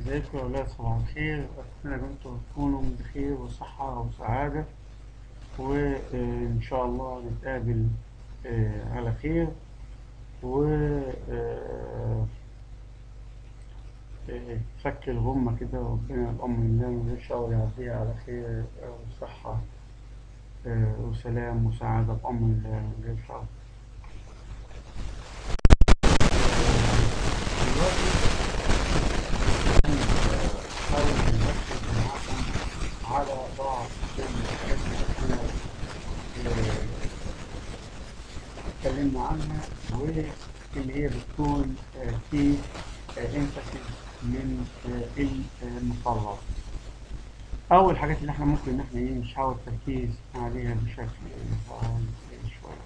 ازيكم يا ولاد صباح الخير أتمنى إن انتم تكونوا بخير وصحة وسعادة وإن شاء الله نتقابل آه، على خير و آه، آه، فك الغمة كده ربنا بأمر الله إن شاء الله يعديها على خير آه، وصحة آه، وسلام وسعادة بأمر الله إن شاء الله دلوقتي نحاول نركز معاكم على بعض الحاجات اللي احنا آه، اتكلمنا عنها واللي هي بتكون آه، في انفاسيس من آه، المقرر أو الحاجات اللي احنا ممكن ان احنا ايه نحاول التركيز عليها بشكل فعال شوية.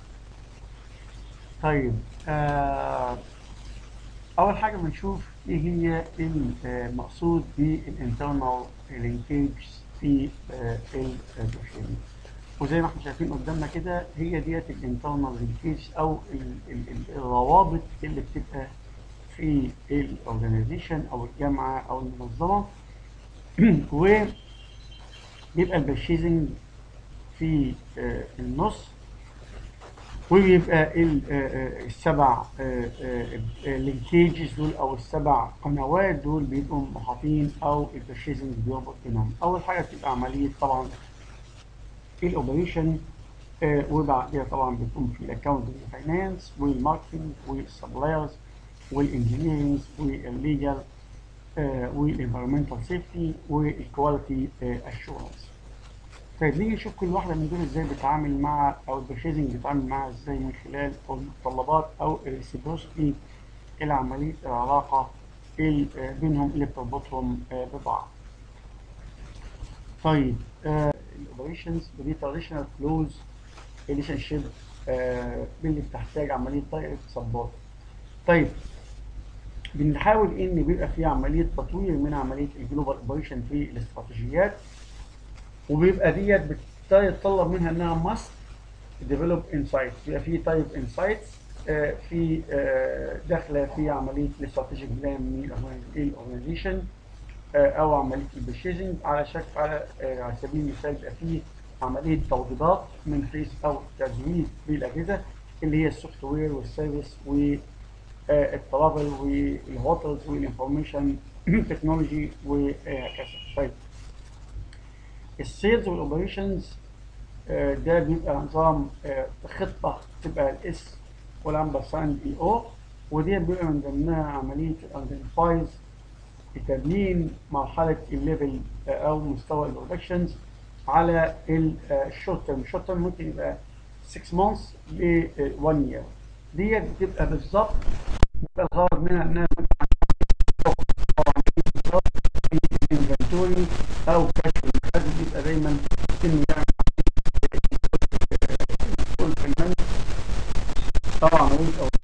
طيب آه أول حاجة بنشوف إيه هي المقصود بالانترنال لينكيج في البروشين وزي ما احنا شايفين قدامنا كده هي ديت الانترنال لينكيج أو ال- ال- ال- الروابط اللي بتبقى في الأورجانيزيشن أو الجامعة أو المنظمة وبيبقى البرشيزنج في آه، النص وبيبقى ال- آه، آه، السبع لينكيجز دول او السبع قنوات دول بيبقوا محاطين او البرشيزنج بيربط بينهم اول حاجه بتبقى عمليه طبعا الاوبريشن وبعدها طبعا بيكون في الاكونتنج فاينانس والماركتنج والسبلايرز والانجينيرنج والليجل والانفيرمنتال سيفتي والكواليتي اشورنس طيب نيجي نشوف كل واحدة من دول ازاي بتتعامل مع او البرشيزنج بيتعامل معاها ازاي من خلال المتطلبات او الريسيبروسيتي العملية العلاقة ال- آه، بينهم اللي بتربطهم آه، ببعض. طيب الاوبريشنز ودي تراديشنال كلوز ريليشن شيب اللي بتحتاج عملية دايركت سبورت. طيب بنحاول ان بيبقى في عملية تطوير من عملية الجلوبال اوبريشن في الاستراتيجيات وبيبقى ديت بتتطلب منها انها must develop insights بيبقى في طيب insights آه، في آه، داخله في عمليه الاستراتيجيك بلان من الاورجنايزيشن او عمليه البرشيزنج على شكل على آه، على سبيل المثال بيبقى في عمليه توضيبات من حيث او تزويد بالاجهزه اللي هي السوفت وير والسيرفيس والترافل والهوتلز والانفورميشن تكنولوجي وهكذا طيب السيلز والاوبريشنز ده بيبقى نظام آه، خطه تبقى الاس والامبرساند اي او ودي بيبقى من ضمنها عمليه الايدنتيفايز لتبيين مرحله الليفل آه، او مستوى البرودكشنز على الشورت تيرم الشورت تيرم ممكن يبقى 6 مانثs ل 1 يير ديت بتبقى بالظبط بيبقى الغرض منها انها انفنتوري او كشف المخازن يبقى دايما انه يعمل fulfillment. طبعا عمليه او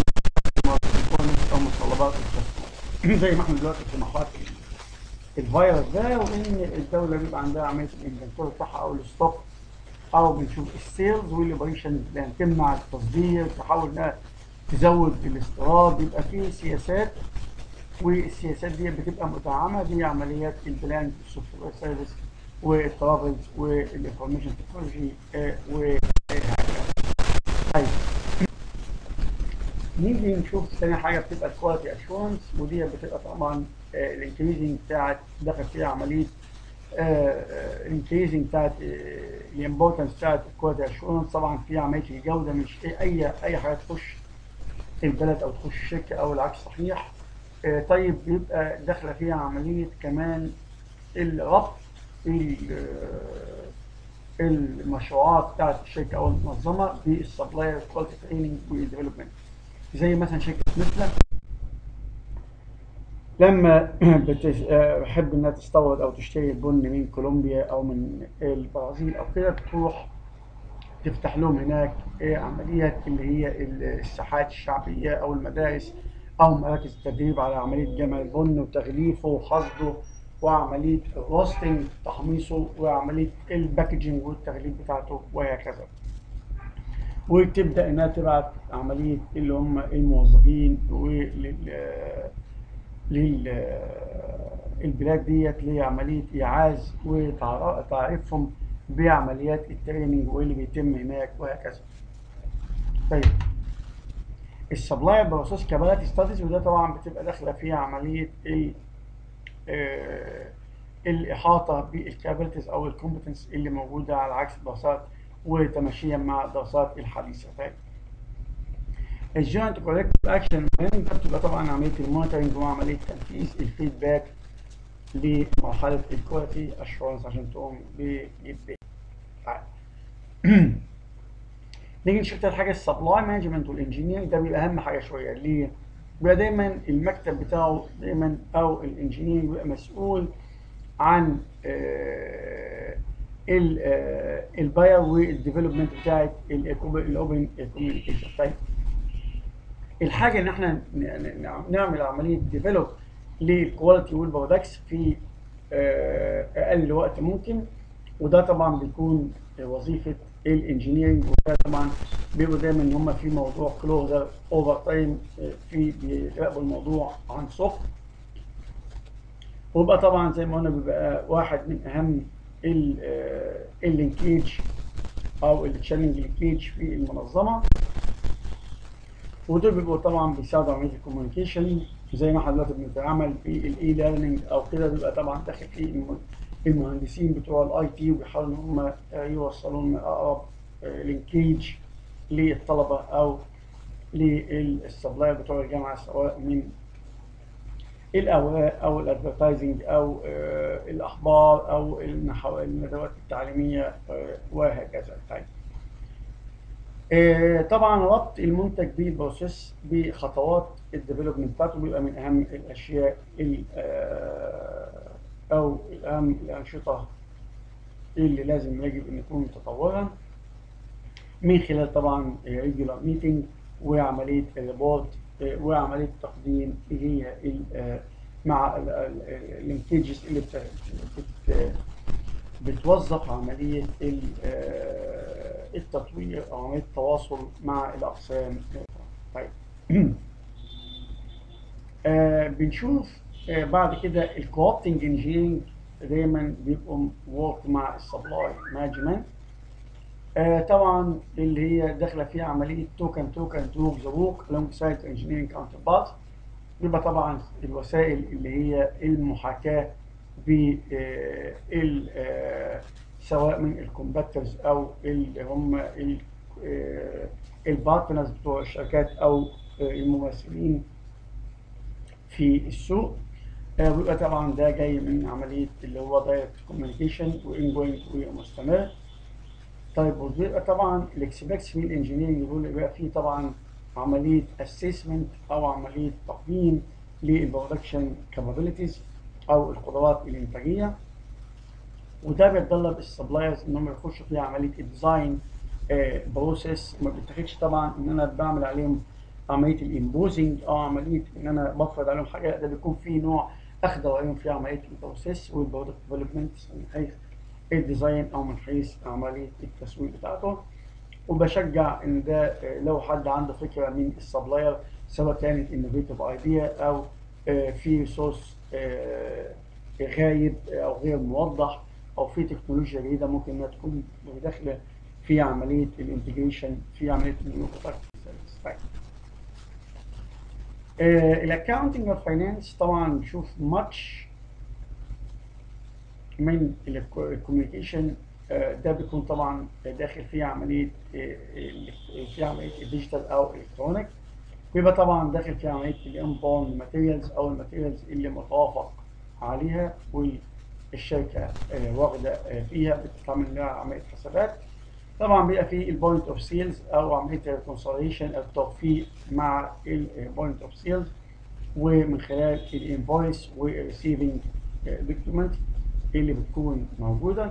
او متطلبات الكاستمر زي ما احنا دلوقتي في مرحله الفيروس ده وان الدوله بيبقى عندها عمليه الانفنتوري بتاعها او الستوك او بنشوف السيلز والاوبريشن يعني تمنع التصدير تحاول انها تزود الاستيراد يبقى في سياسات والسياسات دي بتبقى مدعمه بعمليات البلان السوفت وير سيرفيس والترافلز والانفورميشن تكنولوجي وهكذا. طيب نيجي نشوف ثاني حاجه بتبقى الكواليتي اشورنس ودي بتبقى طبعا الانكريزنج بتاعت داخل فيها عمليه الانكريزنج بتاعت الامبورتنس بتاعت الكواليتي اشورنس طبعا في عمليه الجوده مش اي اي حاجه تخش البلد او تخش الشركه او العكس صحيح آه، طيب بيبقى داخله فيها عمليه كمان الربط ال- آه، المشروعات بتاعت الشركه او المنظمه بالسبلاير كواليتي تريننج والديفلوبمنت زي مثلا شركه نسله لما بتش- آه، بحب انها تستورد او تشتري البن من كولومبيا او من البرازيل او كده تروح تفتح لهم هناك إيه عملية اللي هي الساحات الشعبية أو المدارس أو مراكز التدريب على عملية جمع البن وتغليفه وخصده وعملية الروستنج تحميصه وعملية الباكجينج والتغليف بتاعته وهكذا. وتبدأ إنها تبعت عملية اللي هم الموظفين ولل لل البلاد ديت لعمليه ايعاز وتعريفهم بعمليات التريننج واللي بيتم هناك وهكذا. طيب السبلاير بروسيس كابابيلتي ستاديز وده طبعا بتبقى داخله فيها عمليه ال آه الاحاطه بالكابابيلتيز او الكومبتنس اللي موجوده على عكس الدراسات وتماشيا مع الدراسات الحديثه. طيب الجوينت كولكتيف اكشن بلاننج ده بتبقى طبعا عمليه المونيتورنج وعمليه تنفيذ الفيدباك لمرحله الكواليتي اشورنس عشان تقوم بالبيت. نيجي نشوف تاني حاجه السبلاي مانجمنت والانجينيرنج ده بيبقى اهم حاجه شويه ليه؟ بيبقى دايما المكتب بتاعه دايما او الانجينير بيبقى مسؤول عن الباير والديفلوبمنت بتاعت الاوبن كوميونيكيشن طيب الحاجه ان احنا نعمل عمليه ديفلوب للكواليتي والبرودكتس في اقل وقت ممكن وده طبعا بيكون وظيفه الانجينيرنج وده طبعا بيبقوا دايما ان هم في موضوع كلوزر اوفر تايم في بيراقبوا الموضوع عن صفر ويبقى طبعا زي ما قلنا بيبقى واحد من اهم اللينكيج او التشالنج لينكيج في المنظمه ودول بيبقوا طبعا بيساعدوا عمليه الكوميونيكيشن زي ما احنا دلوقتي بنتعامل في الاي ليرنينج او كده بيبقى طبعا داخل فيه المهندسين بتوع الاي تي وبيحاولوا ان هم يوصلوا لنا اقرب لينكيج للطلبه او للسبلاير بتوع الجامعه سواء من الاوراق او الادفرتايزنج او الاخبار او الندوات التعليميه وهكذا طيب طبعا ربط المنتج بالبروسيس بخطوات الديفلوبمنت بتاعته بيبقى من اهم الاشياء او اهم الانشطه اللي لازم يجب ان يكون متطورا من خلال طبعا ريجولار ميتنج وعمليه الريبورت وعمليه تقديم اللي هي مع اللينكيجز اللي بت بتوظف عمليه التطوير او عمليه التواصل مع الاقسام طيب آه بنشوف آه بعد كده الكوابتنج انجينيرنج دايما بيبقوا وورك مع السبلاي مانجمنت آه طبعا اللي هي داخله فيها عمليه توكن توكن تو ذا ووك لونج سايد انجينيرنج كاونتر بارت بيبقى طبعا الوسائل اللي هي المحاكاه ب سواء من الكومباترز او اللي هم البارتنرز بتوع الشركات او الممثلين في السوق بيبقى طبعا ده جاي من عمليه اللي هو دايركت كوميونيكيشن وانجوينج ومستمر طيب وبيبقى طبعا الاكسبكتس من الانجينيرنج بيقول بيبقى فيه طبعا عمليه اسسمنت او عمليه تقييم للبرودكشن كابابيلتيز او القدرات الانتاجيه وده بيتطلب السبلايرز ان هم يخشوا في عمليه الديزاين بروسيس ما بيتاخدش طبعا ان انا بعمل عليهم عمليه الامبوزنج او عمليه ان انا بفرض عليهم حاجه ده بيكون في نوع اخد رايهم في عمليه البروسيس والبرودكت ديفلوبمنت من حيث الديزاين او من حيث عمليه التسويق بتاعته وبشجع ان ده لو حد عنده فكره من السبلاير سواء كانت انوفيتيف ايديا او في ريسورس غايب او غير موضح او في تكنولوجيا جديده ممكن انها تكون داخله في عمليه الانتجريشن في عمليه النيو برودكت الاكونتنج والفاينانس طبعا نشوف ماتش من الكوميونيكيشن ده بيكون طبعا داخل فيه عمليه في عمليه الديجيتال او الكترونيك بيبقى طبعا داخل في عمليه الانبون ماتيريالز او الماتيريالز اللي متوافق عليها والشركه واخده فيها بتتعمل لها عمليه حسابات طبعا بيبقى في البوينت اوف سيلز او عمليه الريكونسيليشن او التوفيق مع البوينت اوف سيلز ومن خلال الانفويس والريسيفنج دوكيومنت اللي بتكون موجوده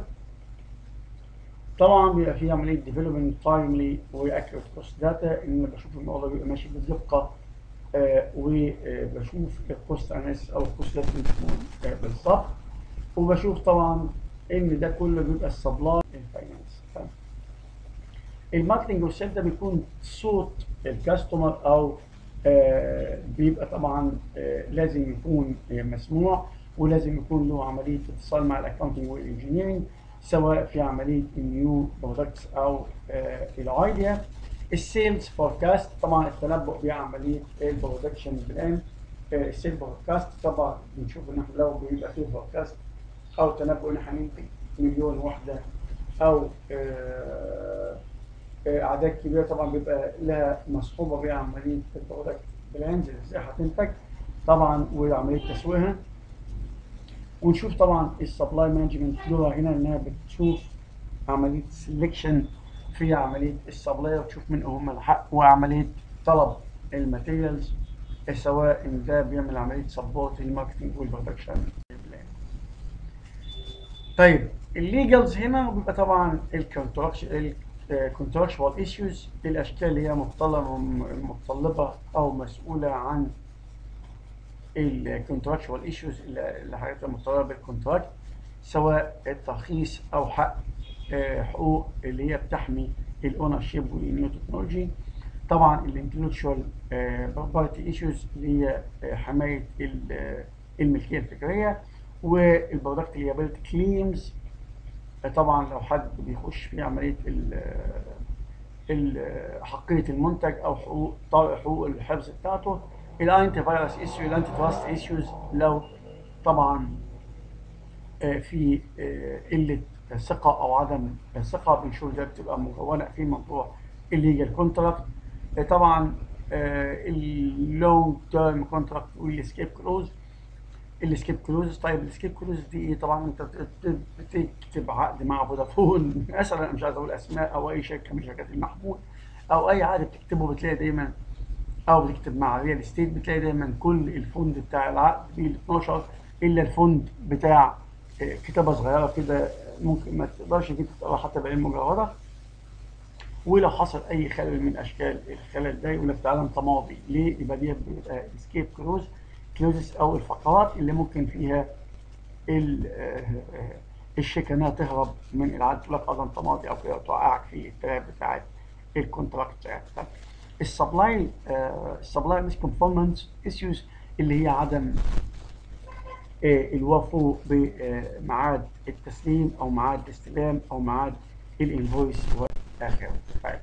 طبعا بيبقى في عمليه ديفلوبينج تايملي واكيوريت كوست داتا ان انا بشوف الموضوع بيبقى ماشي بدقه آه وبشوف الكوست اناليسيس او الكوست لازم تكون آه بالظبط وبشوف طبعا ان ده كله بيبقى السبلاي الفاينانس الماركتنج والسيل ده بيكون صوت الكاستمر او آه بيبقى طبعا لازم يكون مسموع ولازم يكون له عمليه اتصال مع الاكونتنج والانجينيرنج سواء في عمليه النيو برودكتس او الايديا السيلز فوركاست طبعا التنبؤ بعمليه البرودكشن بلان السيل فوركاست طبعا بنشوف ان احنا لو بيبقى فيه فوركاست او تنبؤ ان احنا هننتج مليون وحده او آه، آه، اعداد كبيره طبعا بيبقى لها مصحوبه بعمليه البرودكت بلانز ازاي هتنتج طبعا وعمليه تسويقها ونشوف طبعا السبلاي مانجمنت لغه هنا انها بتشوف عمليه سelection في عمليه السبلاي وتشوف من هم الحق وعمليه طلب الماتيريالز سواء ان ده بيعمل عمليه سبورت الماركتنج والبرودكشن بلان طيب الليجلز هنا بيبقى طبعا الكونتراكشوال ايشوز الاشكال اللي هي متطلبه متطلبه او مسؤوله عن الكونتراكشوال ايشوز اللي حضرتك متطلبه بالكونتراكت سواء الترخيص او حق آه، حقوق اللي هي بتحمي الاونر شيب والنيو تكنولوجي طبعا الانتلكشوال بروبرتي ايشوز اللي هي آه، حمايه ال- آه، الملكيه الفكريه والبرودكت ليابيلتي كليمز طبعا لو حد بيخش في عمليه ال ال- حقيه المنتج او حقوق حقوق الحفظ بتاعته الانتي فيروس ايشيو الانتي تراست ايشوز لو طبعا آه، في آه، قله ثقه او عدم ثقه بنشوف ده بتبقى مكونه في موضوع الليجل كونتراكت طبعا اللونج تيرم كونتراكت والسكيب كلوز السكيب كلوز طيب السكيب كلوز دي ايه طبعا انت بت- بتكتب عقد مع فودافون مثلا أنا مش عايز اقول اسماء او اي شركه من شركات المحمول او اي عقد بتكتبه بتلاقي دايما او بتكتب مع ريال استيت بتلاقي دايما كل الفند بتاع العقد فيه ال 12 الا الفند بتاع آه، كتابه صغيره كده ممكن ما تقدرش انك انت تقراها حتى بعين مجرده ولو حصل اي خلل من اشكال الخلل ده يقول لك تعالى انت ماضي ليه؟ يبقى دي بيبقى اسكيب كلوز كلوزز او الفقرات اللي ممكن فيها ال- آه، آه، الشركه انها تهرب من العقد تقول لك اه ده انت ماضي او كده توقعك في التراب بتاعت الكونتراكت بتاعتك السبلاي السبلاي مش كونفورمانس ايشوز اللي هي عدم آه، الوفو بميعاد التسليم او ميعاد الاستلام او ميعاد الانفويس واخره طيب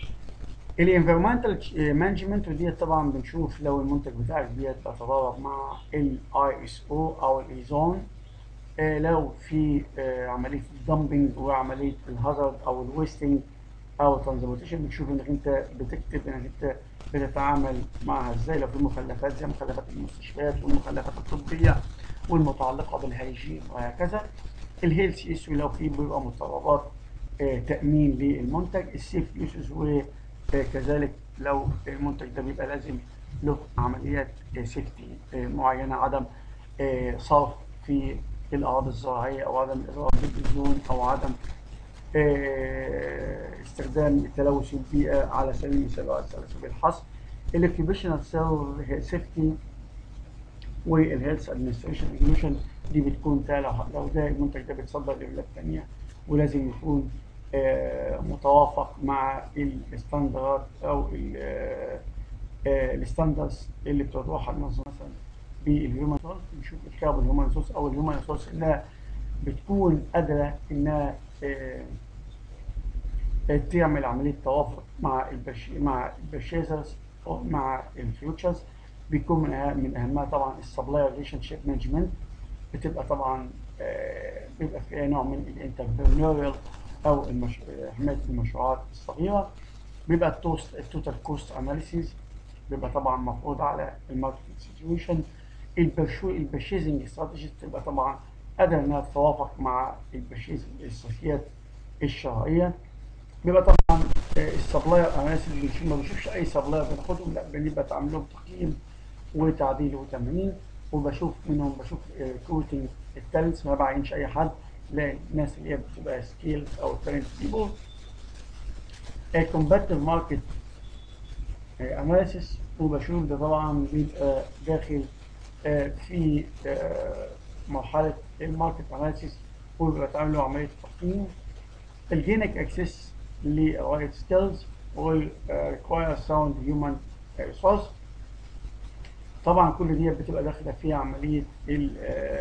الانفيرمنتال مانجمنت ودي طبعا بنشوف لو المنتج بتاعك ديت بيتضارب مع الاي اس او او الايزون آه، لو في آه، عمليه الدمبنج وعمليه الهازارد او الويستنج او الترانسبورتيشن بتشوف انك انت بتكتب انك انت بتتعامل معها ازاي لو في مخلفات زي مخلفات المستشفيات والمخلفات الطبيه والمتعلقه بالهيجين وهكذا الهيلث ايشو لو في بيبقى متطلبات آه، تامين للمنتج السيف يوسز وكذلك لو المنتج ده بيبقى لازم له عمليات سيفتي معينه عدم آه، صرف في الاراضي الزراعيه او عدم الاضرار بالديون او عدم آه، استخدام التلوث البيئة على سبيل المثال وعلى سبيل الحصر الاكيوبيشنال سيفتي والهيلث ادمنستريشن ريجوليشن دي بتكون تالة لو ده المنتج ده بيتصدر لبلاد تانية ولازم يكون آه، متوافق مع الستاندرات او الستاندرز اللي بتوضحها المنظمة مثلا بالهيومن ريسورس نشوف الكاربون هيومن ريسورس او الهيومن ريسورس انها بتكون قادرة انها آه، تعمل عمليه توافق مع البش... مع البرشيزرز او مع الفيوتشرز بيكون من أهم- من اهمها طبعا السبلاي ريليشن شيب مانجمنت بتبقى طبعا آه، بيبقى فيها نوع من الانتربرينوريال او المش... حمايه المشروعات الصغيره بيبقى التوست التوتال كوست اناليسيز بيبقى طبعا مفروض على الماركتنج سيتويشن البرشو البرشيزنج استراتيجي بتبقى طبعا قادره انها تتوافق مع البرشيز الاستراتيجيات الشرعيه بيبقى طبعا السبلاير اناليسيس ما بشوفش اي سبلاير بناخدهم لا بنبقى تعمل لهم تقييم وتعديل وتمرين وبشوف منهم بشوف كوتنج التالنتس ما بعينش اي حد لا الناس اللي هي بتبقى سكيلز او تالنت بيبول كومباتيف ماركت اناليسيس وبشوف ده طبعا بيبقى داخل آه، في آه، مرحله الماركت اناليسيس وبيبقى تعمل له عمليه تقييم الجينك اكسس لرايت سكيلز والريكواير ساوند هيومن ريسورس طبعا كل دي بتبقى داخله فيها عمليه ال- آه،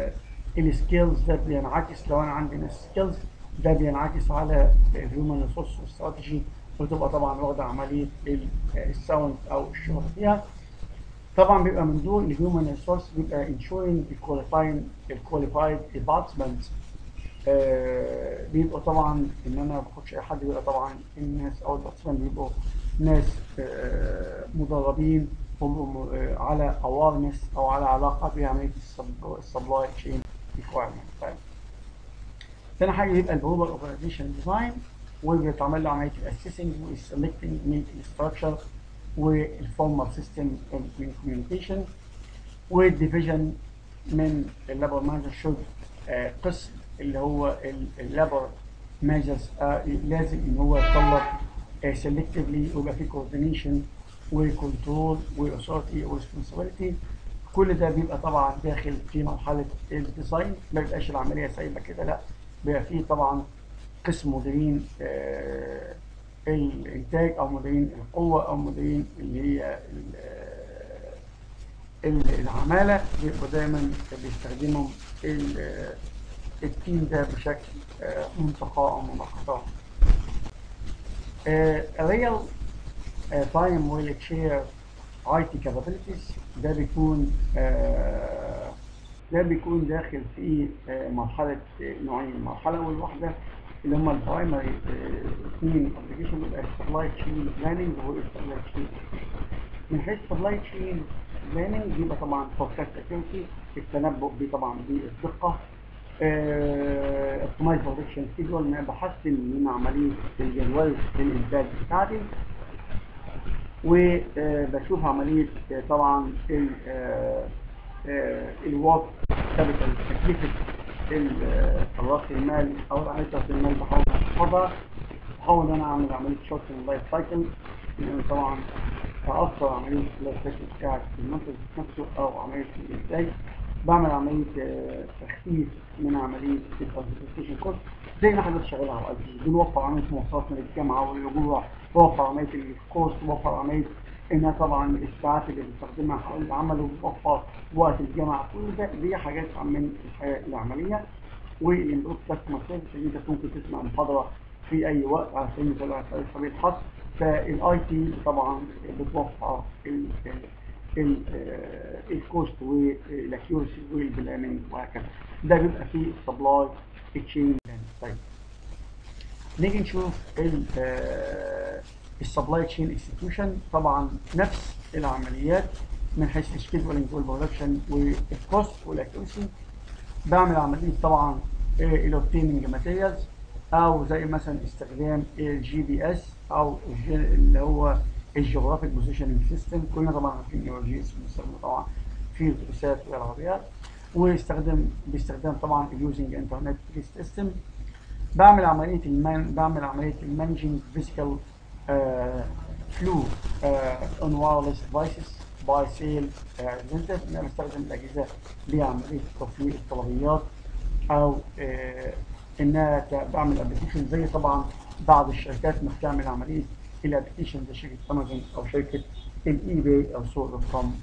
السكيلز ده بينعكس لو انا عندي ناس سكيلز ده بينعكس على الهيومن ريسورس واستراتيجي وتبقى طبعا واخده عمليه الساوند او الشغل فيها طبعا بيبقى من دول الهيومن ريسورس بيبقى ensuring الكواليفايد الكواليفايد advancement آه بيبقوا طبعا ان انا ما باخدش اي حد بيبقى طبعا الناس او البارتيسيبانت بيبقوا ناس آه مدربين هم آه على اوارنس او على علاقه بعمليه السبلاي تشين ريكوايرمنت طيب تاني حاجه يبقى الجلوبال اورجانيزيشن ديزاين وبيتعمل له عمليه الاسيسنج والسلكتنج من الستراكشر والفورمال سيستم من كوميونيكيشن والديفيجن من اللابر مانجر شود قسم اللي هو اللابر مانجرز لازم ان هو يتطلب سيلكتفلي ويبقى فيه كوردينيشن وكنترول واثورتي وريسبونسبيلتي كل ده بيبقى طبعا داخل في مرحله الديزاين ما بيبقاش العمليه سايبه كده لا بيبقى فيه طبعا قسم مديرين آه الانتاج او مديرين القوه او مديرين اللي هي العماله بيبقوا دايما بيستخدموا التيم ده بشكل منتقى او منقطع. ريال تايم ويل شير اي تي كابابيلتيز ده بيكون ده بيكون داخل في مرحله نوعين المرحله الاولى واحده اللي هم البرايمري اثنين ابلكيشن يبقى السبلاي تشين بلاننج والسبلاي تشين من حيث السبلاي تشين بلاننج يبقى طبعا فوركاست اكيورتي التنبؤ بيه طبعا بالدقه اوبتمايز برودكشن سكيدول ان بحسن من عمليه الجدول الانتاج بتاعتي وبشوف عمليه طبعا الوات كابيتال تكلفه راس المال او عمليه راس المال بحاول احفظها بحاول ان انا اعمل عمليه شورت لايف سايكل لان طبعا تاثر عمليه اللايف سايكل بتاعت المنتج نفسه او عمليه الانتاج بعمل عمليه تخفيف من عمليه الترانسبورتيشن كوست زي ما حضرتك شغالها على الارض بنوفر عمليه مواصلات من الجامعه والرجوع بوفر عمليه الكوست بوفر عمليه انها طبعا الساعات اللي بنستخدمها حول العمل وبتوفر وقت الجامعه كل ده دي حاجات من الحياه العمليه والامبروف كاستمر سيرفيس اللي انت ممكن تسمع محاضره في اي وقت على سبيل المثال على سبيل طبيعه حصر فالاي تي طبعا بتوفر الكوست والاكيورسي والبلاننج وهكذا ده بيبقى فيه السبلاي تشين طيب نيجي نشوف السبلاي تشين اكسكيوشن طبعا نفس العمليات من حيث السكيدولينج والبرودكشن والكوست والاكيورسي بعمل عمليه طبعا الاوبتيننج ماتيريالز او زي مثلا استخدام الجي بي اس او اللي هو الجيوغرافيك بوزيشننج سيستم كلنا طبعا عارفين الاو جي اس بنستخدمه طبعا في الاتوبيسات والعربيات واستخدم باستخدام طبعا اليوزنج انترنت سيستم بعمل عمليه المان بعمل عمليه المانجنج فيزيكال فلو اون وايرلس ديفايسز باي سيل ريبريزنتيف ان انا بستخدم الاجهزه لعمليه تطبيق الطلبيات او آه انها بعمل ابلكيشن زي طبعا بعض الشركات ما بتعمل عمليه الابلكيشن زي شركه امازون او شركه الاي باي او سوق دوت كوم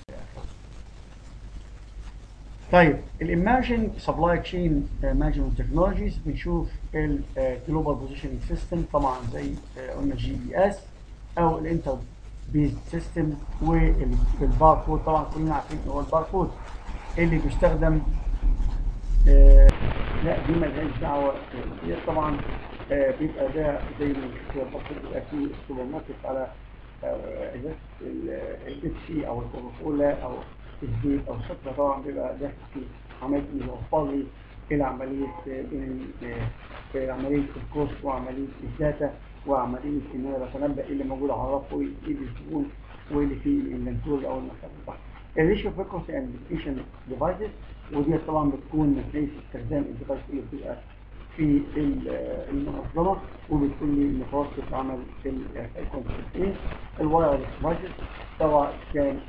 طيب الايمرجنج سبلاي تشين مانجمنت تكنولوجيز بنشوف الجلوبال بوزيشننج سيستم طبعا زي قلنا جي بي اس او الانتر بيز سيستم والباركود طبعا كلنا عارفين هو الباركود اللي بيستخدم آه لا دي مالهاش دعوه هي طبعا آه بيبقى ده زي ما بيبقى في السوبر ماركت على ازازه البيبسي او الكوكاكولا او الزيت او السكر طبعا بيبقى داخل في عمليه يوفر لي العمليه بين عمليه الكوست وعمليه الداتا وعمليه ان انا بتنبأ ايه اللي موجود على الرف وايه اللي الزبون وايه اللي فيه الانفنتوري او المكان بتاعه. الريشيو فريكونسي اند ديكيشن ديفايسز ودي طبعا بتكون من حيث استخدام الديفايس اللي بتبقى في المنظمه وبتكون لي متوسط عمل الكونسبتين الوايرلس ديفايسز سواء كان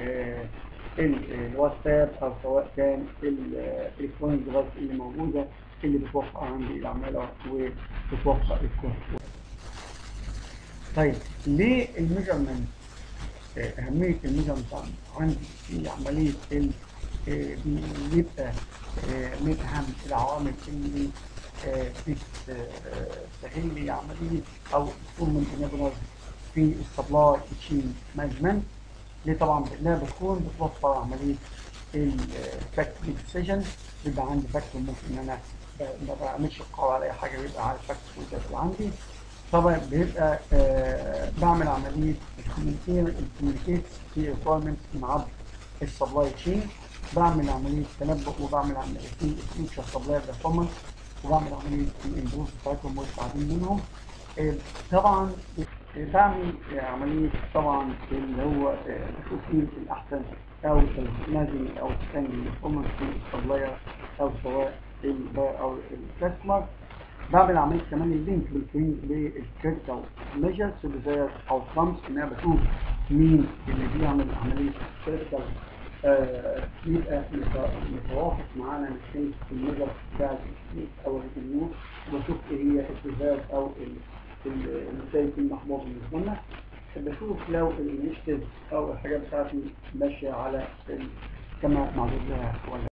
الواتساب او سواء كان الالكترونيك ديفايس اللي موجوده اللي بتوفر عندي العماله وبتوفر الكونسبت طيب ليه الميجرمنت اهميه الميجرمنت عندي في عمليه آه، بيبقى آه، من اهم العوامل اللي آه، بتسهل لي عمليه او تكون من انابلرز في السبلاي تشين مانجمنت ليه طبعا لانها بتكون بتوفر عمليه الفاكتوري ديسيجن بيبقى عندي فاكتور ممكن ان انا ب- ما بعملش قرار على اي حاجه بيبقى على الفاكتور اللي عندي طبعا بيبقى آه بعمل عمليه الكوميونيكيت في ريكويرمنتس من عبر السبلاي تشين بعمل عمليه تنبؤ وبعمل عمليه في فيوتشر سبلاي بيرفورمانس وبعمل عمليه الامبروف بتاعتهم والتعديل منهم آه، طبعا آه، بعمل آه، عمليه طبعا اللي هو آه، بشوف مين الاحسن او النازل او الثاني البرفورمانس في السبلاير او سواء الباير او الكاستمر بعمل عمليه كمان اللينك بين بالكريتيكال ميجرز وديزاير اوتكمز ان انا بشوف مين اللي بيعمل عمليه كريتيكال يبقى مت- متوافق معانا نتكلم في الميجر بتاع التكنيك او الريفيو وبشوف ايه هي الديزاير او ال- ال- النتائج المحبوبه بالنسبه لنا بشوف لو الانشيتيف او الحاجات بتاعتي ماشيه على ال- كما معروض لها ولا